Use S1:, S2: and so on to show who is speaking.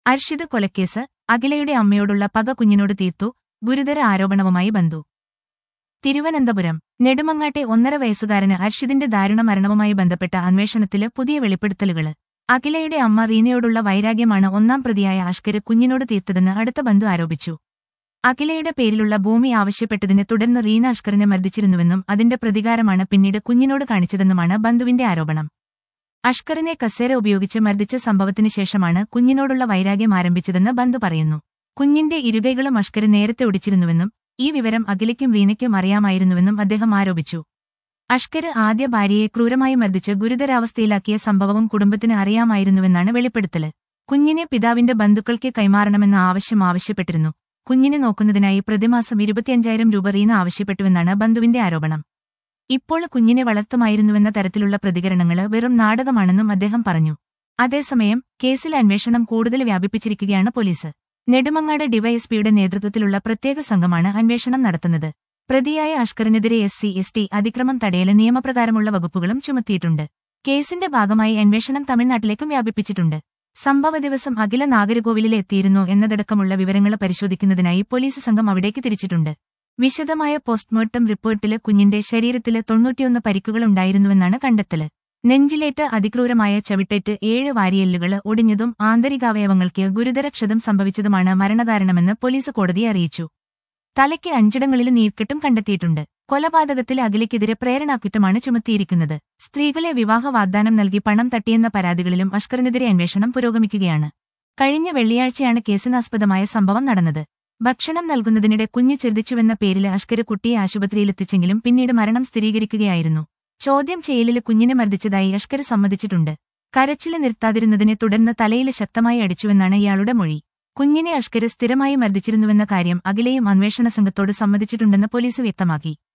S1: അർഷിദ് കൊലക്കേസ് അഖിലയുടെ അമ്മയോടുള്ള പക കുഞ്ഞിനോട് തീർത്തു ഗുരുതര ആരോപണവുമായി ബന്ധു തിരുവനന്തപുരം നെടുമങ്ങാട്ടെ ഒന്നര വയസ്സുകാരന് അർഷിദിന്റെ ദാരുണ മരണവുമായി ബന്ധപ്പെട്ട അന്വേഷണത്തില് പുതിയ വെളിപ്പെടുത്തലുകള് അഖിലയുടെ അമ്മ റീനയോടുള്ള വൈരാഗ്യമാണ് ഒന്നാം പ്രതിയായ അഷ്കര് കുഞ്ഞിനോട് തീർത്തതെന്ന് അടുത്ത ബന്ധു ആരോപിച്ചു അഖിലയുടെ പേരിലുള്ള ഭൂമി ആവശ്യപ്പെട്ടതിനെ തുടർന്ന് റീന അഷ്കറിനെ മർദ്ദിച്ചിരുന്നുവെന്നും അതിന്റെ പ്രതികാരമാണ് പിന്നീട് കുഞ്ഞിനോട് കാണിച്ചതെന്നുമാണ് ബന്ധുവിന്റെ ആരോപണം അഷ്കറിനെ കസേര ഉപയോഗിച്ച് മർദ്ദിച്ച സംഭവത്തിന് ശേഷമാണ് കുഞ്ഞിനോടുള്ള വൈരാഗ്യം ആരംഭിച്ചതെന്ന് ബന്ധു പറയുന്നു കുഞ്ഞിന്റെ ഇരുകൈകളും അഷ്കര് നേരത്തെ ഒടിച്ചിരുന്നുവെന്നും ഈ വിവരം അഖിലയ്ക്കും റീനയ്ക്കും അറിയാമായിരുന്നുവെന്നും അദ്ദേഹം ആരോപിച്ചു അഷ്കര് ആദ്യ ഭാര്യയെ ക്രൂരമായി മർദ്ദിച്ച് ഗുരുതരാവസ്ഥയിലാക്കിയ സംഭവവും കുടുംബത്തിന് അറിയാമായിരുന്നുവെന്നാണ് വെളിപ്പെടുത്തല് കുഞ്ഞിനെ പിതാവിന്റെ ബന്ധുക്കൾക്ക് കൈമാറണമെന്ന ആവശ്യം ആവശ്യപ്പെട്ടിരുന്നു കുഞ്ഞിനെ നോക്കുന്നതിനായി പ്രതിമാസം ഇരുപത്തിയഞ്ചായിരം രൂപ റീന ആവശ്യപ്പെട്ടുവെന്നാണ് ബന്ധുവിന്റെ ആരോപണം ഇപ്പോൾ കുഞ്ഞിനെ വളർത്തുമായിരുന്നുവെന്ന തരത്തിലുള്ള പ്രതികരണങ്ങള് വെറും നാടകമാണെന്നും അദ്ദേഹം പറഞ്ഞു അതേസമയം കേസിൽ അന്വേഷണം കൂടുതൽ വ്യാപിപ്പിച്ചിരിക്കുകയാണ് പോലീസ് നെടുമങ്ങാട് ഡിവൈഎസ്പിയുടെ നേതൃത്വത്തിലുള്ള പ്രത്യേക സംഘമാണ് അന്വേഷണം നടത്തുന്നത് പ്രതിയായ അഷ്കറിനെതിരെ എസ് സി എസ് ടി അതിക്രമം തടയല് നിയമപ്രകാരമുള്ള വകുപ്പുകളും ചുമത്തിയിട്ടുണ്ട് കേസിന്റെ ഭാഗമായി അന്വേഷണം തമിഴ്നാട്ടിലേക്കും വ്യാപിപ്പിച്ചിട്ടുണ്ട് സംഭവ ദിവസം അഖില നാഗരകോവിലിൽ എത്തിയിരുന്നോ എന്നതടക്കമുള്ള വിവരങ്ങൾ പരിശോധിക്കുന്നതിനായി പോലീസ് സംഘം അവിടേക്ക് തിരിച്ചിട്ടുണ്ട് വിശദമായ പോസ്റ്റ്മോർട്ടം റിപ്പോർട്ടില് കുഞ്ഞിന്റെ ശരീരത്തില് തൊണ്ണൂറ്റിയൊന്ന് പരിക്കുകളുണ്ടായിരുന്നുവെന്നാണ് കണ്ടെത്തല് നെഞ്ചിലേറ്റ് അതിക്രൂരമായ ചവിട്ടേറ്റ് ഏഴ് വാരിയെല്ലുകള് ഒടിഞ്ഞതും ആന്തരികാവയവങ്ങൾക്ക് ഗുരുതര ക്ഷതം സംഭവിച്ചതുമാണ് മരണകാരണമെന്ന് പോലീസ് കോടതിയെ അറിയിച്ചു തലയ്ക്ക് അഞ്ചിടങ്ങളിൽ നീർക്കെട്ടും കണ്ടെത്തിയിട്ടുണ്ട് കൊലപാതകത്തിൽ അഖിലയ്ക്കെതിരെ പ്രേരണാക്കുറ്റമാണ് ചുമത്തിയിരിക്കുന്നത് സ്ത്രീകളെ വിവാഹ വാഗ്ദാനം നൽകി പണം തട്ടിയെന്ന പരാതികളിലും അഷ്കറിനെതിരെ അന്വേഷണം പുരോഗമിക്കുകയാണ് കഴിഞ്ഞ വെള്ളിയാഴ്ചയാണ് കേസിനാസ്പദമായ സംഭവം നടന്നത് ഭക്ഷണം നൽകുന്നതിനിടെ കുഞ്ഞ് ഛർദ്ദിച്ചുവെന്ന പേരിൽ അഷ്കര് കുട്ടിയെ ആശുപത്രിയിലെത്തിച്ചെങ്കിലും പിന്നീട് മരണം സ്ഥിരീകരിക്കുകയായിരുന്നു ചോദ്യം ചെയ്യലില് കുഞ്ഞിനെ മർദ്ദിച്ചതായി അഷ്കര് സമ്മതിച്ചിട്ടുണ്ട് കരച്ചില് നിർത്താതിരുന്നതിനെ തുടർന്ന് തലയിൽ ശക്തമായി അടിച്ചുവെന്നാണ് ഇയാളുടെ മൊഴി കുഞ്ഞിനെ അഷ്കര് സ്ഥിരമായി മർദ്ദിച്ചിരുന്നുവെന്ന കാര്യം അഖിലയും അന്വേഷണ സംഘത്തോട് സമ്മതിച്ചിട്ടുണ്ടെന്ന് പോലീസ് വ്യക്തമാക്കി